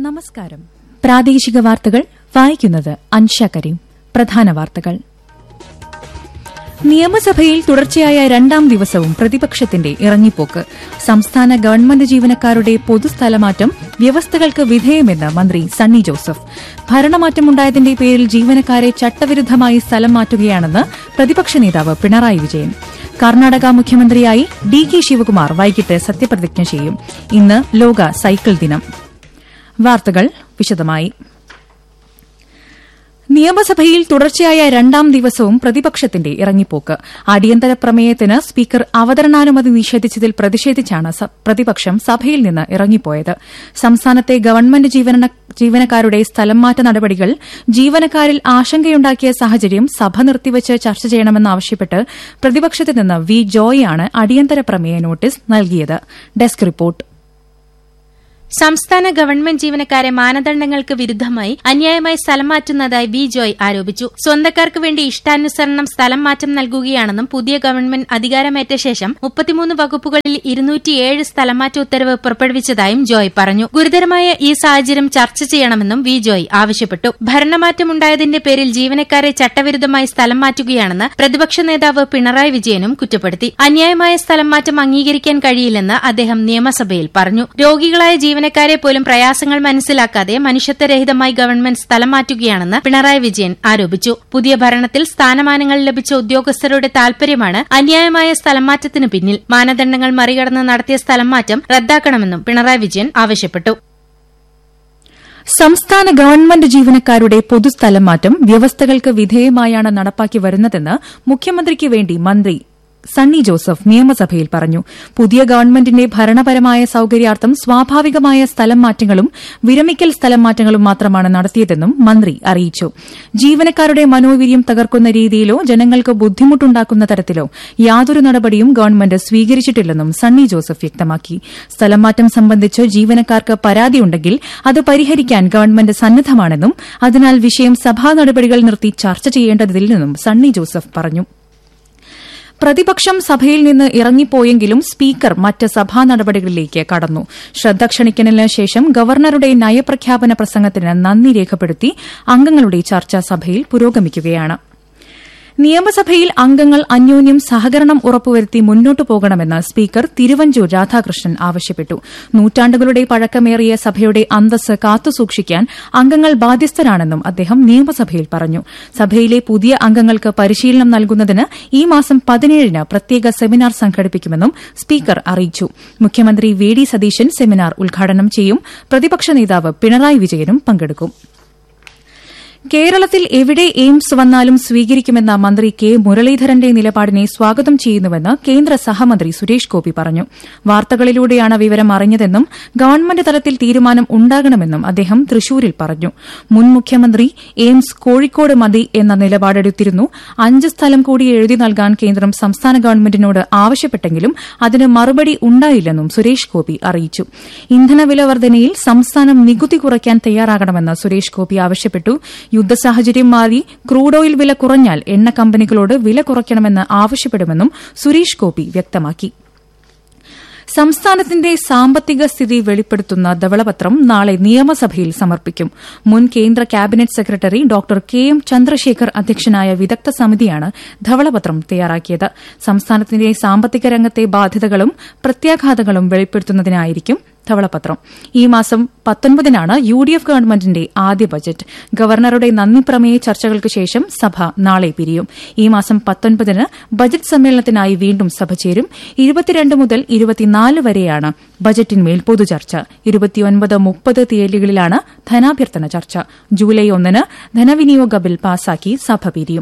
നമസ്കാരം പ്രാദേശിക വാർത്തകൾ വായിക്കുന്നത് അൻഷ കരീം പ്രധാന വാർത്തകൾ നിയമസഭയിൽ തുടർച്ചയായ രണ്ടാം ദിവസവും പ്രതിപക്ഷത്തിന്റെ ഇറങ്ങിപ്പോക്ക് സംസ്ഥാന ഗവൺമെന്റ് ജീവനക്കാരുടെ പൊതുസ്ഥലമാറ്റം വ്യവസ്ഥകൾക്ക് വിധേയമെന്ന് മന്ത്രി സണ്ണി ജോസഫ് ഭരണമാറ്റമുണ്ടായതിന്റെ പേരിൽ ജീവനക്കാരെ ചട്ടവിരുദ്ധമായി സ്ഥലം മാറ്റുകയാണെന്ന് പ്രതിപക്ഷ നേതാവ് പിണറായി വിജയൻ കർണാടക മുഖ്യമന്ത്രിയായി ഡി കെ ശിവകുമാർ വൈകിട്ട് സത്യപ്രതിജ്ഞ ചെയ്യും ഇന്ന് ലോക സൈക്കിൾ ദിനം വാർത്തകൾ വിശദമായി നിയമസഭയിൽ തുടർച്ചയായ രണ്ടാം ദിവസവും പ്രതിപക്ഷത്തിന്റെ ഇറങ്ങിപ്പോക്ക് അടിയന്തര പ്രമേയത്തിന് സ്പീക്കർ അവതരണാനുമതി നിഷേധിച്ചതിൽ പ്രതിഷേധിച്ചാണ് സ- പ്രതിപക്ഷം സഭയിൽ നിന്ന് ഇറങ്ങിപ്പോയത് സംസ്ഥാനത്തെ ഗവൺമെന്റ് ജീവന- ജീവനക്കാരുടെ സ്ഥലം മാറ്റ നടപടികൾ ജീവനക്കാരിൽ ആശങ്കയുണ്ടാക്കിയ സാഹചര്യം സഭ നിർത്തിവച്ച് ചർച്ച ചെയ്യണമെന്നാവശ്യപ്പെട്ട് പ്രതിപക്ഷത്ത് നിന്ന് വി ജോയിയാണ് അടിയന്തര പ്രമേയ നോട്ടീസ് നൽകിയത് ഡെസ്ക് റിപ്പോർട്ട് സംസ്ഥാന ഗവൺമെന്റ് ജീവനക്കാരെ മാനദണ്ഡങ്ങൾക്ക് വിരുദ്ധമായി അന്യായമായി സ്ഥലം മാറ്റുന്നതായി വി ജോയ് ആരോപിച്ചു സ്വന്തക്കാർക്ക് വേണ്ടി ഇഷ്ടാനുസരണം സ്ഥലം മാറ്റം നൽകുകയാണെന്നും പുതിയ ഗവൺമെന്റ് അധികാരമേറ്റ ശേഷം മുപ്പത്തിമൂന്ന് വകുപ്പുകളിൽ ഇരുന്നൂറ്റിയേഴ് സ്ഥലംമാറ്റ ഉത്തരവ് പുറപ്പെടുവിച്ചതായും ജോയ് പറഞ്ഞു ഗുരുതരമായ ഈ സാഹചര്യം ചർച്ച ചെയ്യണമെന്നും വി ജോയ് ആവശ്യപ്പെട്ടു ഭരണമാറ്റമുണ്ടായതിന്റെ പേരിൽ ജീവനക്കാരെ ചട്ടവിരുദ്ധമായി സ്ഥലം മാറ്റുകയാണെന്ന് പ്രതിപക്ഷ നേതാവ് പിണറായി വിജയനും കുറ്റപ്പെടുത്തി അന്യായമായ സ്ഥലം മാറ്റം അംഗീകരിക്കാൻ കഴിയില്ലെന്ന് അദ്ദേഹം നിയമസഭയിൽ പറഞ്ഞു രോഗികളായ ജീവനക്കാരെ പോലും പ്രയാസങ്ങൾ മനസ്സിലാക്കാതെ മനുഷ്യത്വരഹിതമായി ഗവൺമെന്റ് സ്ഥലം മാറ്റുകയാണെന്ന് പിണറായി വിജയൻ ആരോപിച്ചു പുതിയ ഭരണത്തിൽ സ്ഥാനമാനങ്ങൾ ലഭിച്ച ഉദ്യോഗസ്ഥരുടെ താൽപര്യമാണ് അന്യായമായ സ്ഥലം മാറ്റത്തിന് പിന്നിൽ മാനദണ്ഡങ്ങൾ മറികടന്ന് നടത്തിയ സ്ഥലം മാറ്റം റദ്ദാക്കണമെന്നും പിണറായി വിജയൻ ആവശ്യപ്പെട്ടു സംസ്ഥാന ഗവൺമെന്റ് ജീവനക്കാരുടെ പൊതുസ്ഥലം മാറ്റം വ്യവസ്ഥകൾക്ക് വിധേയമായാണ് നടപ്പാക്കി വരുന്നതെന്ന് മുഖ്യമന്ത്രിക്ക് വേണ്ടി മന്ത്രി സണ്ണി ജോസഫ് നിയമസഭയിൽ പറഞ്ഞു പുതിയ ഗവൺമെന്റിന്റെ ഭരണപരമായ സൌകര്യാർത്ഥം സ്വാഭാവികമായ സ്ഥലം മാറ്റങ്ങളും വിരമിക്കൽ സ്ഥലം മാറ്റങ്ങളും മാത്രമാണ് നടത്തിയതെന്നും മന്ത്രി അറിയിച്ചു ജീവനക്കാരുടെ മനോവീര്യം തകർക്കുന്ന രീതിയിലോ ജനങ്ങൾക്ക് ബുദ്ധിമുട്ടുണ്ടാക്കുന്ന തരത്തിലോ യാതൊരു നടപടിയും ഗവൺമെന്റ് സ്വീകരിച്ചിട്ടില്ലെന്നും സണ്ണി ജോസഫ് വ്യക്തമാക്കി സ്ഥലം മാറ്റം സംബന്ധിച്ച് ജീവനക്കാർക്ക് പരാതിയുണ്ടെങ്കിൽ അത് പരിഹരിക്കാൻ ഗവൺമെന്റ് സന്നദ്ധമാണെന്നും അതിനാൽ വിഷയം സഭാ നടപടികൾ നിർത്തി ചർച്ച ചെയ്യേണ്ടതില്ലെന്നും സണ്ണി ജോസഫ് പറഞ്ഞു പ്രതിപക്ഷം സഭയിൽ നിന്ന് ഇറങ്ങിപ്പോയെങ്കിലും സ്പീക്കർ മറ്റ് സഭാ നടപടികളിലേക്ക് കടന്നു ശ്രദ്ധ ക്ഷണിക്കലിന് ശേഷം ഗവർണറുടെ നയപ്രഖ്യാപന പ്രസംഗത്തിന് നന്ദി രേഖപ്പെടുത്തി അംഗങ്ങളുടെ ചർച്ച സഭയിൽ പുരോഗമിക്കുകയാണ് നിയമസഭയിൽ അംഗങ്ങൾ അന്യോന്യം സഹകരണം ഉറപ്പുവരുത്തി മുന്നോട്ടു പോകണമെന്ന് സ്പീക്കർ തിരുവഞ്ചൂർ രാധാകൃഷ്ണൻ ആവശ്യപ്പെട്ടു നൂറ്റാണ്ടുകളുടെ പഴക്കമേറിയ സഭയുടെ അന്തസ് കാത്തുസൂക്ഷിക്കാൻ അംഗങ്ങൾ ബാധ്യസ്ഥരാണെന്നും അദ്ദേഹം നിയമസഭയിൽ പറഞ്ഞു സഭയിലെ പുതിയ അംഗങ്ങൾക്ക് പരിശീലനം നൽകുന്നതിന് ഈ മാസം പതിനേഴിന് പ്രത്യേക സെമിനാർ സംഘടിപ്പിക്കുമെന്നും സ്പീക്കർ അറിയിച്ചു മുഖ്യമന്ത്രി വി ഡി സതീശൻ സെമിനാർ ഉദ്ഘാടനം ചെയ്യും പ്രതിപക്ഷ നേതാവ് പിണറായി വിജയനും പങ്കെടുക്കും കേരളത്തിൽ എവിടെ എയിംസ് വന്നാലും സ്വീകരിക്കുമെന്ന മന്ത്രി കെ മുരളീധരന്റെ നിലപാടിനെ സ്വാഗതം ചെയ്യുന്നുവെന്ന് കേന്ദ്ര സഹമന്ത്രി സുരേഷ് ഗോപി പറഞ്ഞു വാർത്തകളിലൂടെയാണ് വിവരം അറിഞ്ഞതെന്നും ഗവൺമെന്റ് തലത്തിൽ തീരുമാനം ഉണ്ടാകണമെന്നും അദ്ദേഹം തൃശൂരിൽ പറഞ്ഞു മുൻ മുഖ്യമന്ത്രി എയിംസ് കോഴിക്കോട് മതി എന്ന നിലപാടെടുത്തിരുന്നു അഞ്ച് സ്ഥലം കൂടി എഴുതി നൽകാൻ കേന്ദ്രം സംസ്ഥാന ഗവൺമെന്റിനോട് ആവശ്യപ്പെട്ടെങ്കിലും അതിന് മറുപടി ഉണ്ടായില്ലെന്നും സുരേഷ് ഗോപി അറിയിച്ചു ഇന്ധനവില വർധനയിൽ സംസ്ഥാനം നികുതി കുറയ്ക്കാൻ തയ്യാറാകണമെന്ന് സുരേഷ് ഗോപി ആവശ്യപ്പെട്ടു യുദ്ധസാഹചര്യം മാറി ക്രൂഡ് ഓയിൽ വില കുറഞ്ഞാൽ എണ്ണ കമ്പനികളോട് വില കുറയ്ക്കണമെന്ന് ആവശ്യപ്പെടുമെന്നും സുരേഷ് ഗോപി വ്യക്തമാക്കി സംസ്ഥാനത്തിന്റെ സാമ്പത്തിക സ്ഥിതി വെളിപ്പെടുത്തുന്ന ധവളപത്രം നാളെ നിയമസഭയിൽ സമർപ്പിക്കും മുൻ കേന്ദ്ര cabinet secretary doctor K M Chandrasekhar അധ്യക്ഷനായ വിദഗ്ധ സമിതിയാണ് ധവളപത്രം തയ്യാറാക്കിയത് സംസ്ഥാനത്തിന്റെ സാമ്പത്തിക രംഗത്തെ ബാധ്യതകളും പ്രത്യാഘാതങ്ങളും വെളിപ്പെടുത്തുന്നതിനായിരിക്കും ധവളപത്രം ഈ മാസം പത്തൊൻപതിനാണ് യു ഡി എഫ് ഗവൺമെന്റിന്റെ ആദ്യ ബജറ്റ് ഗവർണറുടെ നന്ദി പ്രമേയ ചർച്ചകൾക്ക് ശേഷം സഭ നാളെ പിരിയും ഈ മാസം പത്തൊൻപതിന് ബജറ്റ് സമ്മേളനത്തിനായി വീണ്ടും സഭ ചേരും ഇരുപത്തിരണ്ട് മുതൽ ഇരുപത്തിനാല് വരെയാണ് ബജറ്റിന്മേൽ പൊതുചർച്ച ഇരുപത്തിയൊൻപത് മുപ്പത് തീയതികളിലാണ് ധനാഭ്യർത്ഥന ചർച്ച ജൂലൈ ഒന്നിന് ധനവിനിയോഗ ബിൽ പാസാക്കി സഭ പിരിയും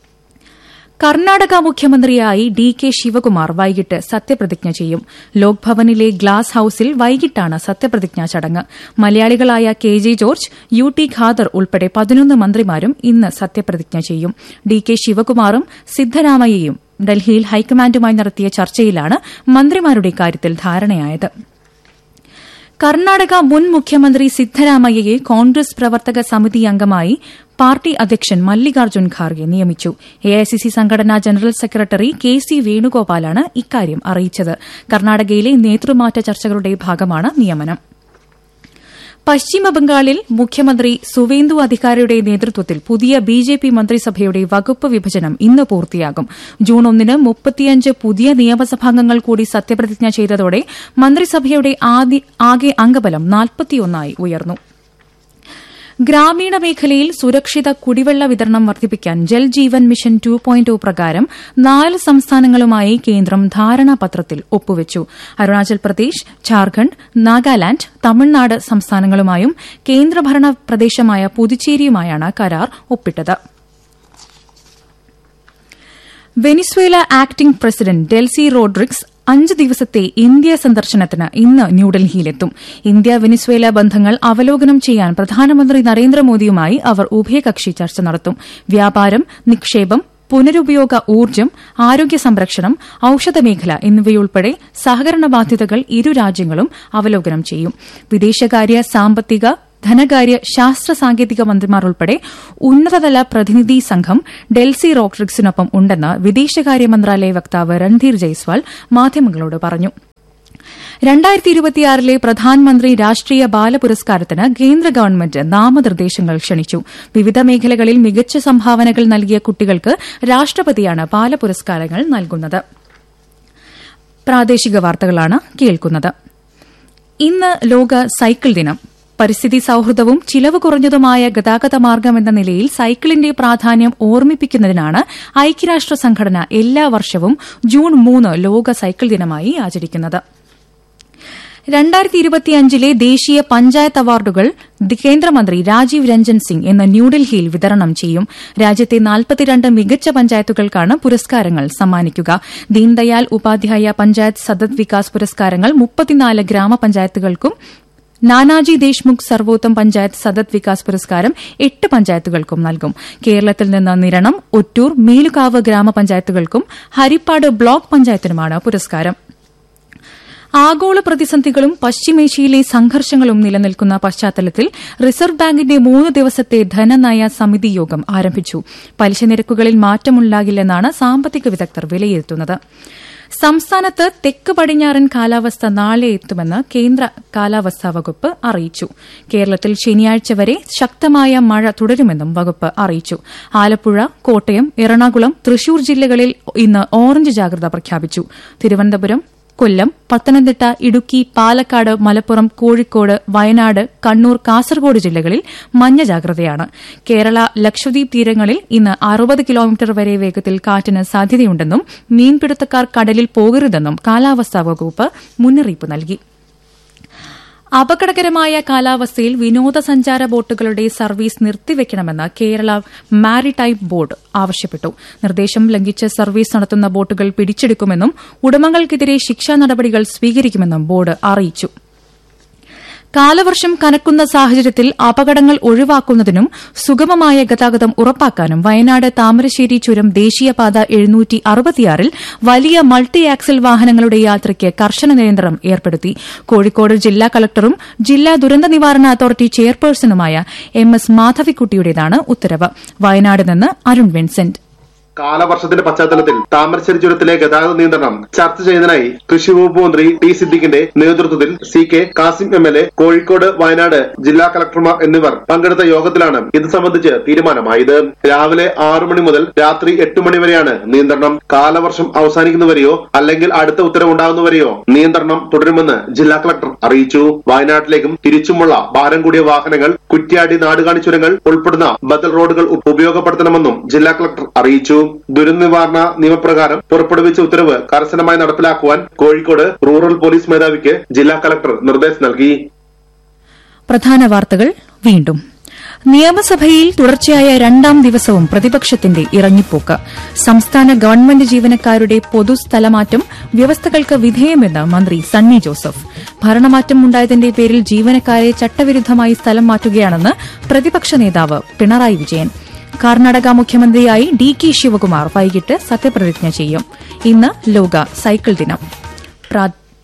കർണാടക മുഖ്യമന്ത്രിയായി ഡി കെ ശിവകുമാർ വൈകിട്ട് സത്യപ്രതിജ്ഞ ചെയ്യും ലോക്ഭവനിലെ ഗ്ലാസ് ഹൌസിൽ വൈകിട്ടാണ് സത്യപ്രതിജ്ഞാ ചടങ്ങ് മലയാളികളായ K J George U T Khader ഉൾപ്പെടെ പതിനൊന്ന് മന്ത്രിമാരും ഇന്ന് സത്യപ്രതിജ്ഞ ചെയ്യും ഡി കെ ശിവകുമാറും സിദ്ധരാമയ്യയും ഡൽഹിയിൽ ഹൈക്കമാൻഡുമായി നടത്തിയ ചർച്ചയിലാണ് മന്ത്രിമാരുടെ കാര്യത്തിൽ ധാരണയായത് കർണാടക മുൻ മുഖ്യമന്ത്രി സിദ്ധരാമയ്യയെ കോൺഗ്രസ് പ്രവർത്തക സമിതി അംഗമായി പാർട്ടി അധ്യക്ഷൻ മല്ലികാർജ്ജുൻ ഖാർഗെ നിയമിച്ചു എഐസിസി സംഘടനാ ജനറൽ സെക്രട്ടറി കെ സി വേണുഗോപാലാണ് ഇക്കാര്യം അറിയിച്ചത് കർണാടകയിലെ നേതൃമാറ്റ ചർച്ചകളുടെ ഭാഗമാണ് നിയമനം പശ്ചിമബംഗാളിൽ മുഖ്യമന്ത്രി സുവേന്ദു അധികാരിയുടെ നേതൃത്വത്തിൽ പുതിയ ബി ജെ പി മന്ത്രിസഭയുടെ വകുപ്പ് വിഭജനം ഇന്ന് പൂർത്തിയാകും ജൂൺ ഒന്നിന് മുപ്പത്തിയഞ്ച് പുതിയ നിയമസഭാംഗങ്ങൾ കൂടി സത്യപ്രതിജ്ഞ ചെയ്തതോടെ മന്ത്രിസഭയുടെ ആകെ അംഗബലം നാൽപ്പത്തിയൊന്നായി ഉയർന്നു ഗ്രാമീണ മേഖലയിൽ സുരക്ഷിത കുടിവെള്ള വിതരണം വർദ്ധിപ്പിക്കാൻ Jal Jeevan mission two point പ്രകാരം നാല് സംസ്ഥാനങ്ങളുമായി കേന്ദ്രം ധാരണാപത്രത്തിൽ ഒപ്പുവച്ചു അരുണാചൽ പ്രദേശ് ഝാർഖണ്ഡ് നാഗാലാന്റ് തമിഴ്നാട് സംസ്ഥാനങ്ങളുമായും കേന്ദ്രഭരണ പ്രദേശമായ പുതുച്ചേരിയുമായാണ് കരാർ ഒപ്പിട്ടത് Venezuela acting president Delcy Rodriguez അഞ്ച് ദിവസത്തെ ഇന്ത്യ സന്ദർശനത്തിന് ഇന്ന് ന്യൂഡൽഹിയിലെത്തും ഇന്ത്യ വെനിസ്വേല ബന്ധങ്ങൾ അവലോകനം ചെയ്യാൻ പ്രധാനമന്ത്രി നരേന്ദ്രമോദിയുമായി അവർ ഉഭയകക്ഷി ചർച്ച നടത്തും വ്യാപാരം നിക്ഷേപം പുനരുപയോഗ ഊർജ്ജം ആരോഗ്യ സംരക്ഷണം ഔഷധമേഖല എന്നിവയുൾപ്പെടെ സഹകരണ ബാധ്യതകൾ ഇരു രാജ്യങ്ങളും അവലോകനം ചെയ്യും വിദേശകാര്യ സാമ്പത്തിക ധനകാര്യ ശാസ്ത്ര സാങ്കേതിക മന്ത്രിമാർ ഉൾപ്പെടെ ഉന്നതതല പ്രതിനിധി സംഘം ഡെൽസി റോഡ്രിക്സിനൊപ്പം ഉണ്ടെന്ന് വിദേശകാര്യ മന്ത്രാലയ വക്താവ് രൺധീർ ജയ്സ്വാൾ മാധ്യമങ്ങളോട് പറഞ്ഞു രണ്ടായിരത്തി ഇരുപത്തിയാറിലെ പ്രധാനമന്ത്രി രാഷ്ട്രീയ ബാല പുരസ്കാരത്തിന് കേന്ദ്ര ഗവൺമെന്റ് നാമനിർദ്ദേശങ്ങൾ ക്ഷണിച്ചു വിവിധ മേഖലകളിൽ മികച്ച സംഭാവനകൾ നൽകിയ കുട്ടികൾക്ക് രാഷ്ട്രപതിയാണ് ബാല പുരസ്കാരങ്ങൾ നൽകുന്നത് പ്രാദേശിക വാർത്തകളാണ് കേൾക്കുന്നത് ഇന്ന് ലോക സൈക്കിൾ ദിനം പരിസ്ഥിതി സൌഹൃദവും ചിലവ് കുറഞ്ഞതുമായ ഗതാഗത മാർഗമെന്ന നിലയിൽ സൈക്കിളിന്റെ പ്രാധാന്യം ഓർമ്മിപ്പിക്കുന്നതിനാണ് ഐക്യരാഷ്ട്ര സംഘടന എല്ലാ വർഷവും ജൂൺ മൂന്ന് ലോക സൈക്കിൾ ദിനമായി ആചരിക്കുന്നത് രണ്ടായിരത്തി ഇരുപത്തിയഞ്ചിലെ ദേശീയ പഞ്ചായത്ത് അവാർഡുകൾ കേന്ദ്രമന്ത്രി രാജീവ് രഞ്ജൻ സിംഗ് ഇന്ന് ന്യൂഡൽഹിയിൽ വിതരണം ചെയ്യും രാജ്യത്തെ നാൽപ്പത്തിരണ്ട് മികച്ച പഞ്ചായത്തുകൾക്കാണ് പുരസ്കാരങ്ങൾ സമ്മാനിക്കുക ദീൻദയാൽ ഉപാധ്യായ പഞ്ചായത്ത് സതത് വികാസ് പുരസ്കാരങ്ങൾ മുപ്പത്തിനാല് ഗ്രാമപഞ്ചായത്തുകൾക്കും നാനാജി ദേശ്മുഖ് സർവോത്തം പഞ്ചായത്ത് സതത് വികാസ് പുരസ്കാരം എട്ട് പഞ്ചായത്തുകൾക്കും നൽകും കേരളത്തിൽ നിന്ന് നിരണം ഒറ്റൂർ മേലുകാവ് ഗ്രാമപഞ്ചായത്തുകൾക്കും ഹരിപ്പാട് ബ്ലോക്ക് പഞ്ചായത്തിനുമാണ് പുരസ്കാരം ആഗോള പ്രതിസന്ധികളും പശ്ചിമേഷ്യയിലെ സംഘർഷങ്ങളും നിലനിൽക്കുന്ന പശ്ചാത്തലത്തിൽ റിസർവ് ബാങ്കിന്റെ മൂന്ന് ദിവസത്തെ ധനനയ സമിതി യോഗം ആരംഭിച്ചു പലിശ നിരക്കുകളിൽ മാറ്റമുണ്ടാകില്ലെന്നാണ് സാമ്പത്തിക വിദഗ്ധർ വിലയിരുത്തുന്നത് സംസ്ഥാനത്ത് തെക്ക് പടിഞ്ഞാറൻ കാലാവസ്ഥ നാളെ എത്തുമെന്ന് കേന്ദ്ര കാലാവസ്ഥാ വകുപ്പ് അറിയിച്ചു കേരളത്തിൽ ശനിയാഴ്ച വരെ ശക്തമായ മഴ തുടരുമെന്നും വകുപ്പ് അറിയിച്ചു ആലപ്പുഴ കോട്ടയം എറണാകുളം തൃശൂർ ജില്ലകളിൽ ഇന്ന് ഓറഞ്ച് ജാഗ്രത പ്രഖ്യാപിച്ചു തിരുവനന്തപുരം കൊല്ലം പത്തനംതിട്ട ഇടുക്കി പാലക്കാട് മലപ്പുറം കോഴിക്കോട് വയനാട് കണ്ണൂർ കാസർഗോഡ് ജില്ലകളിൽ മഞ്ഞ ജാഗ്രതയാണ് കേരള ലക്ഷദ്വീപ് തീരങ്ങളിൽ ഇന്ന് അറുപത് കിലോമീറ്റർ വരെ വേഗത്തിൽ കാറ്റിന് സാധ്യതയുണ്ടെന്നും മീൻപിടുത്തക്കാർ കടലിൽ പോകരുതെന്നും കാലാവസ്ഥാ വകുപ്പ് മുന്നറിയിപ്പ് നൽകി അപകടകരമായ കാലാവസ്ഥയിൽ വിനോദസഞ്ചാര ബോട്ടുകളുടെ സർവീസ് നിർത്തിവെക്കണമെന്ന് കേരള മാരിടൈം ബോർഡ് ആവശ്യപ്പെട്ടു നിർദ്ദേശം ലംഘിച്ച് സർവീസ് നടത്തുന്ന ബോട്ടുകൾ പിടിച്ചെടുക്കുമെന്നും ഉടമകൾക്കെതിരെ ശിക്ഷാ നടപടികൾ സ്വീകരിക്കുമെന്നും ബോർഡ് അറിയിച്ചു കാലവർഷം കനക്കുന്ന സാഹചര്യത്തിൽ അപകടങ്ങൾ ഒഴിവാക്കുന്നതിനും സുഗമമായ ഗതാഗതം ഉറപ്പാക്കാനും വയനാട് താമരശ്ശേരി ചുരം ദേശീയപാത എഴുന്നൂറ്റി അറുപത്തിയാറിൽ വലിയ മൾട്ടി ആക്സൽ വാഹനങ്ങളുടെ യാത്രയ്ക്ക് കർശന നിയന്ത്രണം ഏർപ്പെടുത്തി കോഴിക്കോട് ജില്ലാ കളക്ടറും ജില്ലാ ദുരന്ത നിവാരണ അതോറിറ്റി ചെയർപേഴ്സണുമായ എം എസ് മാധവിക്കുട്ടിയുടേതാണ് ഉത്തരവ് വയനാട് നിന്ന് അരുൺ വിൻസെന്റ് കാലവർഷത്തിന്റെ പശ്ചാത്തലത്തിൽ താമരശ്ശേരി ചുരത്തിലെ ഗതാഗത നിയന്ത്രണം ചർച്ച ചെയ്യുന്നതിനായി കൃഷി വകുപ്പ് മന്ത്രി ടി സിദ്ദിഖിന്റെ നേതൃത്വത്തിൽ C K Kasim M L A Kozhikode Wayanad ജില്ലാ കളക്ടർമാർ എന്നിവർ പങ്കെടുത്ത യോഗത്തിലാണ് ഇത് സംബന്ധിച്ച് തീരുമാനമായത് രാവിലെ ആറു മണി മുതൽ രാത്രി എട്ട് മണി വരെയാണ് നിയന്ത്രണം കാലവർഷം അവസാനിക്കുന്നവരെയോ അല്ലെങ്കിൽ അടുത്ത ഉത്തരവുണ്ടാകുന്നവരെയോ നിയന്ത്രണം തുടരുമെന്ന് ജില്ലാ കളക്ടർ അറിയിച്ചു വയനാട്ടിലേക്കും തിരിച്ചുമുള്ള ഭാരം കൂടിയ വാഹനങ്ങൾ കുറ്റ്യാടി നാടുകാണി ചുരങ്ങൾ ഉൾപ്പെടുന്ന ബദൽ റോഡുകൾ ഉപയോഗപ്പെടുത്തണമെന്നും ജില്ലാ കളക്ടർ അറിയിച്ചു ദുരന്ത നിവാരണ നിയമപ്രകാരം പുറപ്പെടുവിച്ച ഉത്തരവ് കർശനമായി നടപ്പിലാക്കുവാൻ കോഴിക്കോട് റൂറൽ പോലീസ് മേധാവിക്ക് ജില്ലാ കളക്ടർ നിർദ്ദേശം നൽകി പ്രധാന വാർത്തകൾ വീണ്ടും നിയമസഭയിൽ തുടർച്ചയായ രണ്ടാം ദിവസവും പ്രതിപക്ഷത്തിന്റെ ഇറങ്ങിപ്പോക്ക് സംസ്ഥാന ഗവൺമെന്റ് ജീവനക്കാരുടെ പൊതുസ്ഥലമാറ്റം വ്യവസ്ഥകൾക്ക് വിധേയമെന്ന് മന്ത്രി സണ്ണി ജോസഫ് ഭരണമാറ്റം ഉണ്ടായതിന്റെ പേരിൽ ജീവനക്കാരെ ചട്ടവിരുദ്ധമായി സ്ഥലം മാറ്റുകയാണെന്ന് പ്രതിപക്ഷ നേതാവ് പിണറായി വിജയൻ കർണാടക മുഖ്യമന്ത്രിയായി ഡി കെ ശിവകുമാർ വൈകിട്ട് സത്യപ്രതിജ്ഞ ചെയ്യും ഇന്ന് ലോക സൈക്കിൾ ദിനം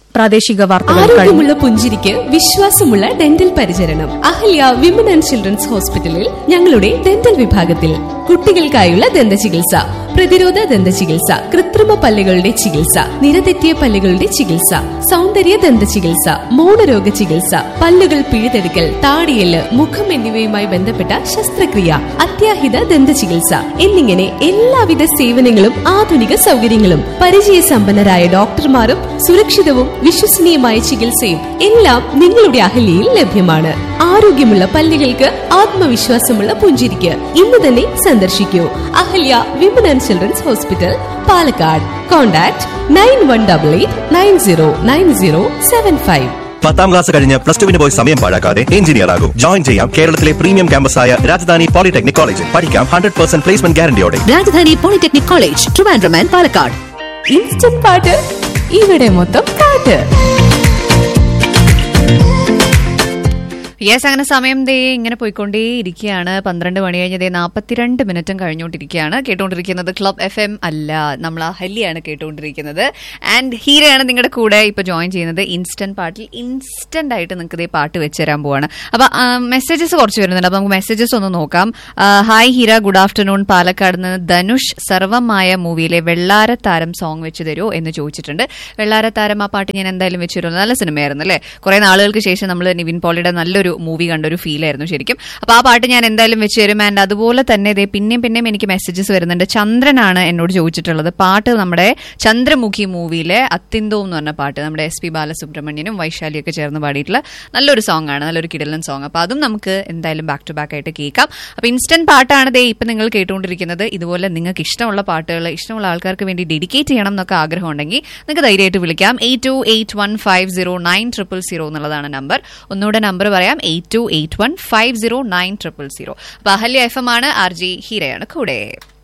പ്രാദേശിക വാർത്തകൾ കഴിഞ്ഞു ആരോഗ്യമുള്ള പുഞ്ചിരിക്ക് വിശ്വാസമുള്ള ഡെന്റൽ പരിചരണം അഹല്യ വിമൻ ആൻഡ് ചിൽഡ്രൻസ് ഹോസ്പിറ്റലിൽ ഞങ്ങളുടെ ഡെന്റൽ വിഭാഗത്തിൽ കുട്ടികൾക്കായുള്ള ദന്ത ചികിത്സ പ്രതിരോധ ദന്ത ചികിത്സ കൃത്രിമ പല്ലുകളുടെ ചികിത്സ നിരതെറ്റിയ പല്ലുകളുടെ ചികിത്സ സൗന്ദര്യ ദന്ത ചികിത്സ മൗനരോഗ ചികിത്സ പല്ലുകൾ പിഴുതെടുക്കൽ താടിയല് മുഖം എന്നിവയുമായി ബന്ധപ്പെട്ട ശസ്ത്രക്രിയ അത്യാഹിത ദന്ത ചികിത്സ എന്നിങ്ങനെ എല്ലാവിധ സേവനങ്ങളും ആധുനിക സൗകര്യങ്ങളും പരിചയസമ്പന്നരായ ഡോക്ടർമാരും സുരക്ഷിതവും വിശ്വസനീയമായ ചികിത്സയും എല്ലാം നിങ്ങളുടെ അഹല്യയിൽ ലഭ്യമാണ് ആരോഗ്യമുള്ള പല്ലുകൾക്ക് ആത്മവിശ്വാസമുള്ള പുഞ്ചിരിക്ക് ഇന്ന് തന്നെ സന്ദർശിക്കൂ Ahalya women and children's hospital Palakkad contact nine one double eight nine zero nine zero seven five പത്താം ക്ലാസ് കഴിഞ്ഞ് പ്ലസ് ടുവിന് പോയി സമയം പാഴാക്കാതെ എഞ്ചിനീയർ ആകും ജോയിൻ ചെയ്യാം കേരളത്തിലെ പ്രീമിയം ക്യാമ്പസായ രാജധാനി പോളിടെക്നിക് കോളേജിൽ പഠിക്കാം ഹൺഡ്രഡ് പെർസെന്റ് പ്ലേസ്മെന്റ് ഗ്യാരണ്ടിയോടെ Rajadhani polytechnic college Trivandrum and Palakkad instant പാട്ട് ഇവിടെ മൊത്തം പാട്ട് യെസ് അങ്ങനെ സമയം ദേ ഇങ്ങനെ പോയിക്കൊണ്ടേ ഇരിക്കുകയാണ് പന്ത്രണ്ട് മണി കഴിഞ്ഞ് ദേ നാൽപ്പത്തിരണ്ട് മിനിറ്റും കഴിഞ്ഞുകൊണ്ടിരിക്കുകയാണ് കേട്ടുകൊണ്ടിരിക്കുന്നത് ക്ലബ് എഫ് എം അല്ല നമ്മൾ ഹല്ലിയാണ് കേട്ടുകൊണ്ടിരിക്കുന്നത് ആൻഡ് ഹീരയാണ് നിങ്ങളുടെ കൂടെ ഇപ്പൊ ജോയിൻ ചെയ്യുന്നത് ഇൻസ്റ്റന്റ് പാട്ടിൽ ഇൻസ്റ്റന്റ് ആയിട്ട് നിങ്ങൾക്ക് ദേ പാട്ട് വെച്ച് തരാൻ പോവാണ് അപ്പൊ മെസ്സേജസ് കുറച്ച് വരുന്നുണ്ട് അപ്പൊ നമുക്ക് മെസ്സേജസ് ഒന്ന് നോക്കാം ആ, hi Heera good afternoon Palakkad നിന്ന് ധനുഷ് സർവമായ മൂവിയിലെ വെള്ളാരത്താരം സോങ് വെച്ച് തരുമോ എന്ന് ചോദിച്ചിട്ടുണ്ട് വെള്ളാരത്താരം ആ പാട്ട് ഞാൻ എന്തായാലും വെച്ച് തരുമല്ലോ നല്ല സിനിമയായിരുന്നു അല്ലേ കുറെ നാളുകൾക്ക് ശേഷം നമ്മൾ നിവിൻ പോളിയുടെ നല്ലൊരു മൂവി കണ്ട ഒരു ഫീൽ ആയിരുന്നു ശരിക്കും അപ്പൊ ആ പാട്ട് ഞാൻ എന്തായാലും വെച്ച് തരും ആൻഡ് അതുപോലെ തന്നെ ഇതേ പിന്നെയും പിന്നെയും എനിക്ക് മെസ്സേജസ് വരുന്നുണ്ട് ചന്ദ്രനാണ് എന്നോട് ചോദിച്ചിട്ടുള്ളത് പാട്ട് നമ്മുടെ ചന്ദ്രമുഖി മൂവിയിലെ അത്തിന്തോ എന്ന് പറഞ്ഞ പാട്ട് നമ്മുടെ എസ് പി ബാലസുബ്രഹ്മണ്യനും വൈശാലിയൊക്കെ ചേർന്ന് പാടിയിട്ടുള്ള നല്ലൊരു സോങ് ആണ് നല്ലൊരു കിടലൻ സോങ് അപ്പൊ അതും നമുക്ക് എന്തായാലും ബാക്ക് ടു ബാക്ക് ആയിട്ട് കേൾക്കാം അപ്പൊ ഇൻസ്റ്റന്റ് പാട്ടാണ് ദേ ഇപ്പൊ നിങ്ങൾ കേട്ടുകൊണ്ടിരിക്കുന്നത് ഇതുപോലെ നിങ്ങൾക്ക് ഇഷ്ടമുള്ള പാട്ടുകൾ ഇഷ്ടമുള്ള ആൾക്കാർക്ക് വേണ്ടി ഡെഡിക്കേറ്റ് ചെയ്യണം എന്നൊക്കെ ആഗ്രഹം ഉണ്ടെങ്കിൽ നിങ്ങൾക്ക് ധൈര്യമായിട്ട് വിളിക്കാം eight two eight one five zero nine triple zero എന്നുള്ളതാണ് നമ്പർ ഒന്നുകൂടെ നമ്പർ പറയാം eight two eight one five zero nine triple zero അപ്പൊ അഹല്യ എഫ് എം ആണ് ആർ ജി ഹീരയാണ് കൂടെ